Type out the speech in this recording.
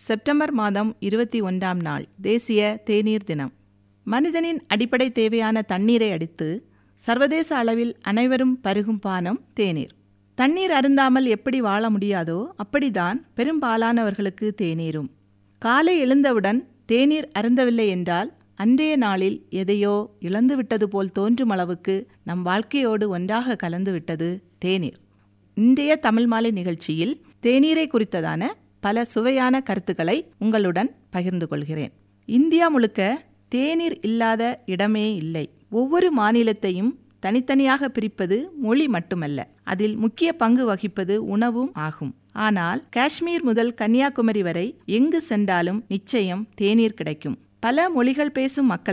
September மாதம் இருபத்தி ஒன்றாம் நாள் தேசிய தேநீர் தினம் மனிதனின் அடிப்படை தேவையான தண்ணீரை அடித்து சர்வதேச அளவில் அனைவரும் பருகும் பானம் தேநீர் தண்ணீர் அருந்தாமல் எப்படி வாழ முடியாதோ அப்படிதான் பெரும்பாலானவர்களுக்கு தேநீரும் காலை எழுந்தவுடன் தேநீர் அருந்தவில்லை என்றால் அன்றைய நாளில் எதையோ இழந்துவிட்டது போல் தோன்றும் அளவுக்கு நம் வாழ்க்கையோடு ஒன்றாக கலந்துவிட்டது தேநீர் இன்றைய தமிழ் மாலை நிகழ்ச்சியில் தேநீரை குறித்ததான பல சுவையான கருத்துக்களை உங்களுடன் பகிர்ந்து கொள்கிறேன் இந்தியா முழுக்க தேநீர் இல்லாத இடமே இல்லை ஒவ்வொரு மாநிலத்தையும் தனித்தனியாக பிரிப்பது மொழி மட்டுமல்ல அதில் முக்கிய பங்கு வகிப்பது உணவும் ஆகும் ஆனால் காஷ்மீர் முதல் கன்னியாகுமரி வரை எங்கு சென்றாலும் நிச்சயம் தேநீர் கிடைக்கும் பல மொழிகள் பேசும் மக்கள்